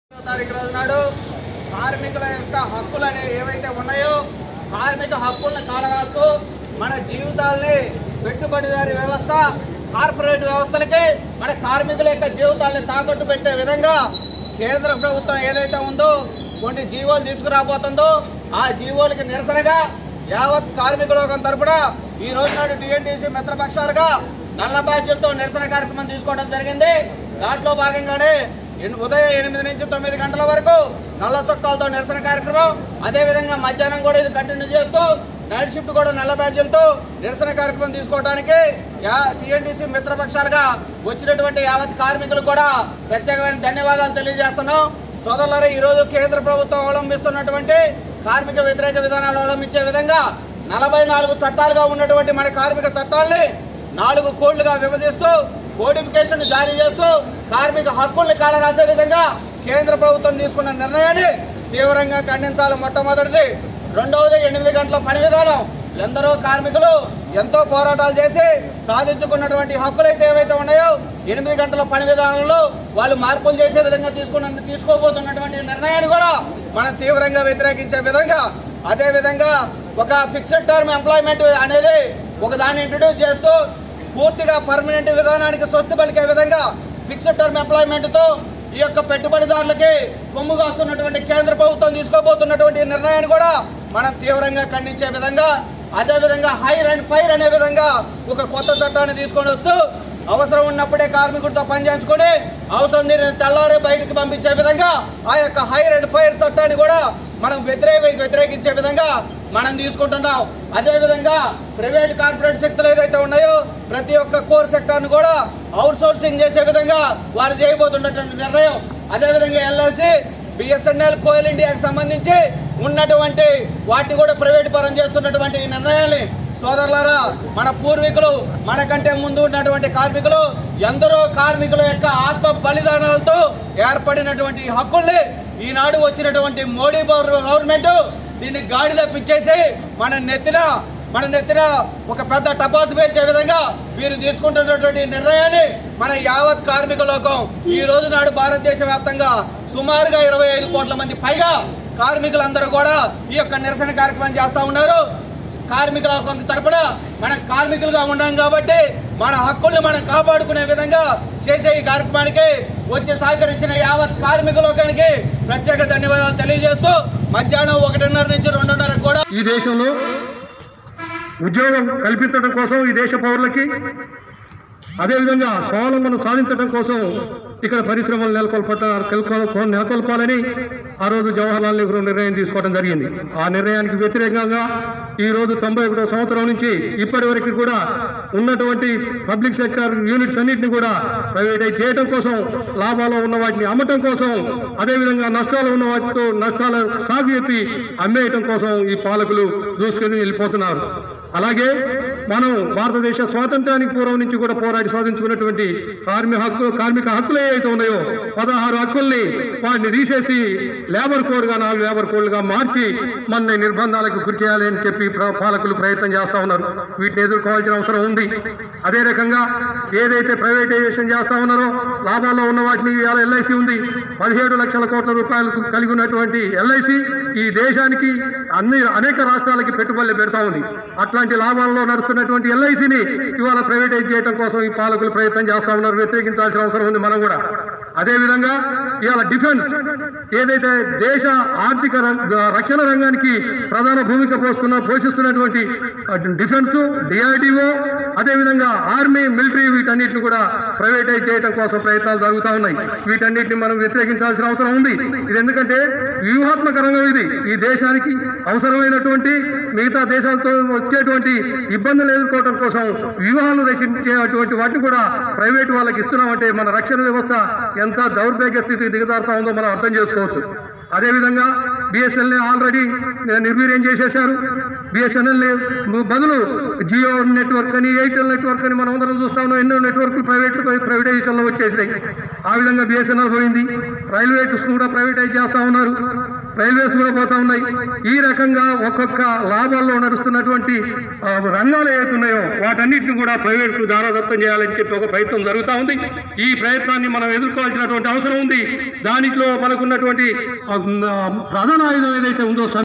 ఐదో తారీఖు రోజు నాడు కార్మికుల యొక్క హక్కులు అనేవి ఏవైతే ఉన్నాయో కార్మిక హక్కులను కాలరాస్తూ మన జీవితాల్ని పెట్టుబడిదారి వ్యవస్థ కార్పొరేట్ వ్యవస్థలకి మన కార్మికుల యొక్క జీవితాల్ని తాకట్టు పెట్టే విధంగా కేంద్ర ప్రభుత్వం ఏదైతే ఉందో కొన్ని జీవోలు తీసుకురాబోతుందో ఆ జీవోలకి నిరసనగా యావత్ కార్మిక లోకం తరపున ఈ రోజు నాడు టీఎన్టీసీ మిత్రపక్షాలుగా నల్ల బాధ్యులతో నిరసన కార్యక్రమం తీసుకోవడం జరిగింది దాంట్లో భాగంగానే ఎన్- ఉదయం ఎనిమిది నుంచి తొమ్మిది గంటల వరకు నల్ల చొక్కాలతో నిరసన కార్యక్రమం అదే విధంగా మధ్యాహ్నం కూడా ఇది కంటిన్యూ చేస్తూ నైట్ షిఫ్ట్ కూడా నల్ల బ్యాడ్జీలతో నిరసన కార్యక్రమం తీసుకోవడానికి టీఎన్టీసీ మిత్రపక్షాలుగా వచ్చినటువంటి యావత్ కార్మికులు కూడా ప్రత్యేకమైన ధన్యవాదాలు తెలియజేస్తున్నాం సోదరులారా ఈ రోజు కేంద్ర ప్రభుత్వం అవలంబిస్తున్నటువంటి కార్మిక వ్యతిరేక విధానాలు అవలంబించే విధంగా నలభై నాలుగు చట్టాలుగా ఉన్నటువంటి మన కార్మిక చట్టాల్ని నాలుగు కోళ్లుగా విభజిస్తూ కోడిఫికేషన్ జారీ చేస్తూ కార్మిక హక్కుల్ని కాలరాసే విధంగా కేంద్ర ప్రభుత్వం తీసుకున్న నిర్ణయాన్ని తీవ్రంగా ఖండించాలి మొట్టమొదటిది రెండవది ఎనిమిది గంటల పని విధానం ఎందరో కార్మికులు ఎంతో పోరాటాలు చేసి సాధించుకున్నటువంటి హక్కులు అయితే ఏవైతే ఉన్నాయో ఎనిమిది గంటల పని విధానంలో వాళ్ళు మార్పులు చేసే విధంగా తీసుకున్న తీసుకోబోతున్నటువంటి నిర్ణయాన్ని కూడా మనం తీవ్రంగా వ్యతిరేకించే విధంగా అదే విధంగా ఒక ఫిక్స్డ్ టర్మ్ ఎంప్లాయ్మెంట్ అనేది ఒక దాన్ని ఇంట్రడ్యూస్ చేస్తూ పూర్తిగా పర్మనెంట్ విధానానికి స్వస్తి పలికే విధంగా ఫిక్స్డ్ టర్మ్ ఎంప్లాయ్మెంట్ తో ఈ యొక్క పెట్టుబడిదారులకి కొమ్ముగా వస్తున్నటువంటి కేంద్ర ప్రభుత్వం తీసుకోబోతున్నటువంటి నిర్ణయాన్ని కూడా మనం తీవ్రంగా ఖండించే విధంగా అదే విధంగా హైర్ అండ్ ఫైర్ అనే విధంగా ఒక కొత్త చట్టాన్ని తీసుకొని వస్తూ అవసరం ఉన్నప్పుడే కార్మికుడితో పనిచేయించుకొని అవసరం తీరిన తెల్లారి బయటకు పంపించే విధంగా ఆ యొక్క హైర్ అండ్ ఫైర్ చట్టాన్ని కూడా మనం వ్యతిరేక వ్యతిరేకించే విధంగా మనం తీసుకుంటున్నాం అదే విధంగా ప్రైవేట్ కార్పొరేట్ శక్తులు ఏదైతే ఉన్నాయో ప్రతి ఒక్క కోర్ సెక్టర్ ను కూడా అవుట్ సోర్సింగ్ చేసే విధంగా వారు చేయబోతున్నటువంటి నిర్ణయం అదే విధంగా ఎల్ఐసి బిఎస్ఎన్ఎల్ కోయల్ ఇండియాకి సంబంధించి ఉన్నటువంటి వాటిని కూడా ప్రైవేట్ పరం చేస్తున్నటువంటి ఈ నిర్ణయాన్ని సోదరులారా మన పూర్వీకులు మనకంటే ముందు ఉన్నటువంటి కార్మికులు ఎందరో కార్మికుల యొక్క ఆత్మ బలిదానాలతో ఏర్పడినటువంటి ఈ హక్కుల్ని ఈనాడు వచ్చినటువంటి మోడీ గవర్నమెంట్ దీన్ని గాడిలో పిచ్చేసి మన నెత్తిన మన నెత్తిన ఒక పెద్ద టపాసు పేర్చే విధంగా వీరు తీసుకుంటున్నటువంటి నిర్ణయాన్ని మన యావత్ కార్మిక లోకం ఈ రోజు నాడు భారతదేశ వ్యాప్తంగా సుమారుగా ఇరవై ఐదు కోట్ల మంది పైగా కార్మికులందరూ కూడా ఈ యొక్క నిరసన కార్యక్రమం చేస్తా ఉన్నారు కార్మికుల కొంత తరపున మనం కార్మికులుగా ఉన్నాం కాబట్టి మన హక్కుల్ని మనం కాపాడుకునే విధంగా చేసే ఈ కార్యక్రమానికి వచ్చి సహకరించిన యావత్ కార్మిక లోకానికి ప్రత్యేక ధన్యవాదాలు తెలియజేస్తూ మధ్యాహ్నం ఒకటిన్నర నుంచి రెండున్నర కూడా ఈ దేశంలో ఉద్యోగం కల్పించడం కోసం ఈ దేశ పౌరులకి అదేవిధంగా స్వావలంబన సాధించడం కోసం ఇక్కడ పరిశ్రమలు నెలకొల్పట నెలకొల్ప నెలకొల్పాలని ఆ రోజు జవహర్లాల్ నెహ్రూ నిర్ణయం తీసుకోవడం జరిగింది ఆ నిర్ణయానికి వ్యతిరేకంగా ఈ రోజు తొంభై ఒకటో సంవత్సరం నుంచి ఇప్పటి వరకు కూడా ఉన్నటువంటి పబ్లిక్ సెక్టర్ యూనిట్స్ అన్నింటినీ కూడా ప్రైవేటైజ్ చేయడం కోసం లాభాలు ఉన్న వాటిని అమ్మటం కోసం అదేవిధంగా నష్టాలు ఉన్న వాటితో నష్టాల సాగు చెప్పి అమ్మేయటం కోసం ఈ పాలకులు దూసుకొని వెళ్ళిపోతున్నారు అలాగే మనం భారతదేశ స్వాతంత్రానికి పూర్వం నుంచి కూడా పోరాడి సాధించుకున్నటువంటి కార్మిక హక్కు కార్మిక హక్కులు ఏవైతే ఉన్నాయో పదహారు హక్కుల్ని వాటిని తీసేసి లేబర్ కోడ్గా నాలుగు లేబర్ కోడ్లుగా మార్చి మన నిర్బంధాలకు గురి చేయాలి అని చెప్పి ప్ర- పాలకులు ప్రయత్నం చేస్తా ఉన్నారు వీటిని ఎదుర్కోవాల్సిన అవసరం ఉంది అదే రకంగా ఏదైతే ప్రైవేటైజేషన్ చేస్తా ఉన్నారో లాభాల్లో ఉన్న వాటిని ఇవాళ ఎల్ఐసి ఉంది పదిహేడు లక్షల కోట్ల రూపాయలు కలిగి ఉన్నటువంటి ఎల్ఐసి ఈ దేశానికి అన్ని అనేక రాష్ట్రాలకి పెట్టుబడులు పెడతా ఉంది అట్లాంటి లాభాల్లో నడుస్తున్నటువంటి ఎల్ఐసిని ఇవాళ ప్రైవేటైజ్ చేయడం కోసం ఈ పాలకులు ప్రయత్నం చేస్తా ఉన్నారు వ్యతిరేకించాల్సిన అవసరం ఉంది మనం కూడా అదేవిధంగా ఇవాళ డిఫెన్స్ ఏదైతే దేశ ఆర్థిక రంగ- రక్షణ రంగానికి ప్రధాన భూమిక పోస్తున్న పోషిస్తున్నటువంటి డిఫెన్స్ డిఆర్డిఓ అదేవిధంగా ఆర్మీ మిలిటరీ వీటన్నిటిని కూడా ప్రైవేటైజ్ చేయడం కోసం ప్రయత్నాలు జరుగుతూ ఉన్నాయి వీటన్నిటిని మనం వ్యతిరేకించాల్సిన అవసరం ఉంది ఇది ఎందుకంటే వ్యూహాత్మక రంగం ఇది ఈ దేశానికి అవసరమైనటువంటి మిగతా దేశాలతో వచ్చేటువంటి ఇబ్బందులు ఎదుర్కోవడం కోసం వ్యూహాలు రచించేటువంటి వాటిని కూడా ప్రైవేట్ వాళ్ళకి ఇస్తున్నామంటే మన రక్షణ వ్యవస్థ ఎంత దౌర్భాగ్య స్థితికి దిగజారుతా ఉందో మనం అర్థం చేసుకోవచ్చు అదేవిధంగా బిఎస్ఎల్ని ఆల్రెడీ నిర్వీర్యం చేసేశారు బిఎస్ఎన్ఎల్ బదులు జియో నెట్వర్క్ అని ఎయిర్టెల్ నెట్వర్క్ అని మనం అందరం చూస్తా ఉన్నాం ఎన్నో నెట్వర్క్లు ప్రైవేట్ ప్రైవేటైజేషన్లో వచ్చేసినాయి ఆ విధంగా బిఎస్ఎన్ఎల్ పోయింది రైల్వేస్ కూడా ప్రైవేటైజ్ చేస్తా ఉన్నారు రైల్వేస్ కూడా పోతా ఉన్నాయి ఈ రకంగా ఒక్కొక్క లాభాల్లో నడుస్తున్నటువంటి ఆ, రంగాలు ఏవైతే ఉన్నాయో వాటన్నిటిని కూడా ప్రైవేట్ దారాదత్తం చేయాలని చెప్పి ఒక ప్రయత్నం జరుగుతూ ఉంది ఈ ప్రయత్నాన్ని మనం ఎదుర్కోవాల్సినటువంటి అవసరం ఉంది దానిలో మనకున్నటువంటి ఆ, ప్రధాన ఆయుధం ఏదైతే ఉందో